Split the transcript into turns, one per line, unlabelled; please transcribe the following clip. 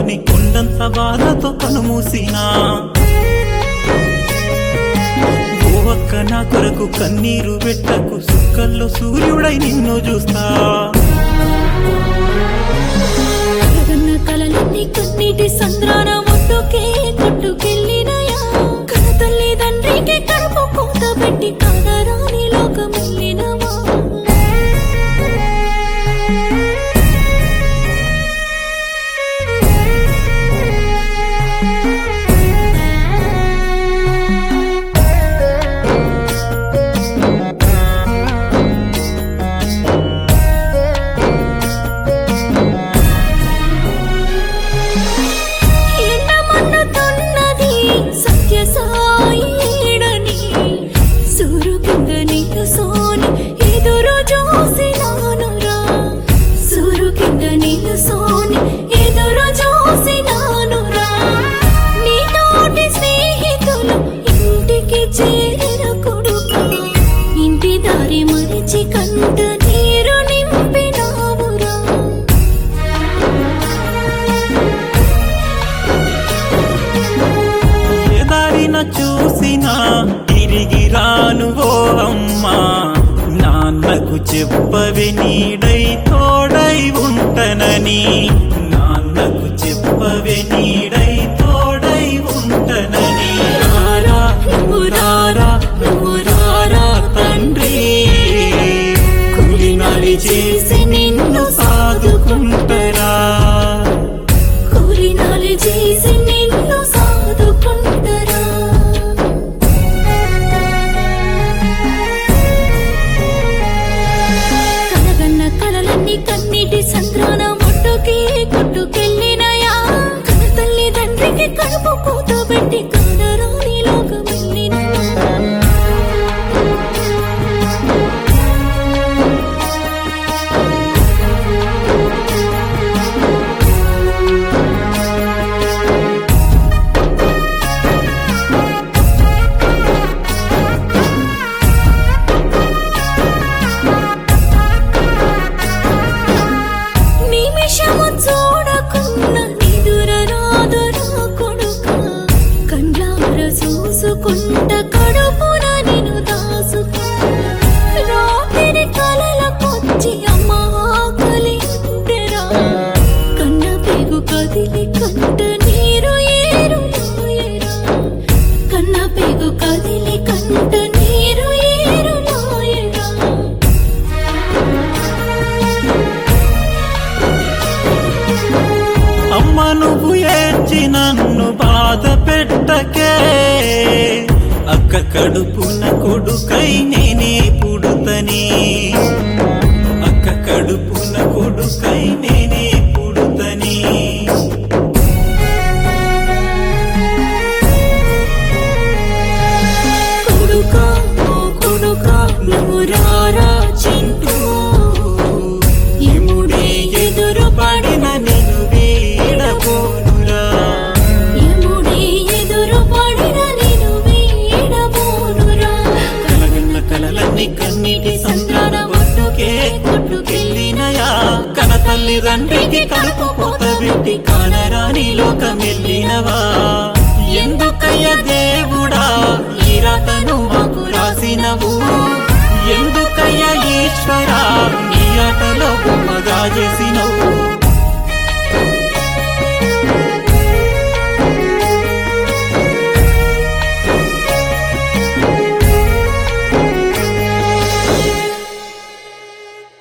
కమ్ముకొని కొండంత బాధతో కనుమూసినా ఓ అక్క నా కొరకు కన్నీరు పెట్టకు సుక్కల్లో సూర్యుడై నిన్ను చూస్తా
కలగన్న కలలన్నీ కన్నీటి సంద్రాన ఒడ్డుకే కొట్టుకెళ్ళినయా కన తల్లి తండ్రికి కడుపు కోత పెట్టి కానరాని లోకమెళ్ళినవా ఎండమన్నుతున్నది సత్యసాయిడని సూరు కింద నీకు సోని ఎదురు చూసినానురా సూరు కింద నీకు సోని ఎదురు చూసినానురా నీతోటి స్నేహితులు ఇంటికి చేరిన కొడుకు ఇంటి దారి మరిచి కంట నీరు నింపినావురా
ఏ దారిన చూసినా తిరిగి రాను ఓ అమ్మా నాన్నకు చెప్పవే నీడై తోడై ఉంటనని నాన్నకు చెప్పవే నీడై తోడై ఉంటనని రారా నువ్వు రారా నువ్వు రారా తండ్రి కూలినాలి చేసి నిన్ను సాదుకుంటరా
కూలినాలు చేసి నిన్ను సాదుకుంటరా కలగన్న కలలన్నీ కన్నీటి సంద్రాన ఒడ్డుకి కొట్టుకెళ్ళినయా కన తల్లి తండ్రికి కడుపు కూత పెట్టి కానరాని లోకమెళ్ళినవా నిమిషము చూడకున్న నిదుర రాదురా కొడుక కండ్లార చూసుకుంట కడుపున నిన్ను దాసుకుంట రాత్రి కలలకొచ్చి అమ్మ ఆకలి ఉంటెరా కన్న పేగు కదిలి కంట నీరు ఏరు నాయరా కన్న పేగు కదిలి కంట నీరు ఏరు నాయరా
అమ్మ నువ్వు ఏడ్చి నన్ను బాధ పెట్టకే అక్క కడుపున కొడుకై నేనే పుడుతని అక్క కడుపున కొడుకై నేనే పుడుతని
కొడుకా ఓ కొడుకా నువ్వు రారా చింటూ
ఎముడే ఎదురు పడిన నేను వీడబోనురా
యముడి ఎదురు పడిన నేను వీడబోనురా
కలగన్న కలలన్నీ కన్నీటి సంద్రాన ఒట్టుకే కొట్టుకెళ్ళినయా కన తల్లి తండ్రికి కడుపు పోత పెట్టి కానరాని లోకమెళ్ళినవా ఎందుకయ్య దేవుడా ఈ రాతను మాకు రాసినవు ఎందుకయ్య ఈశ్వరా ఈ ఆటలో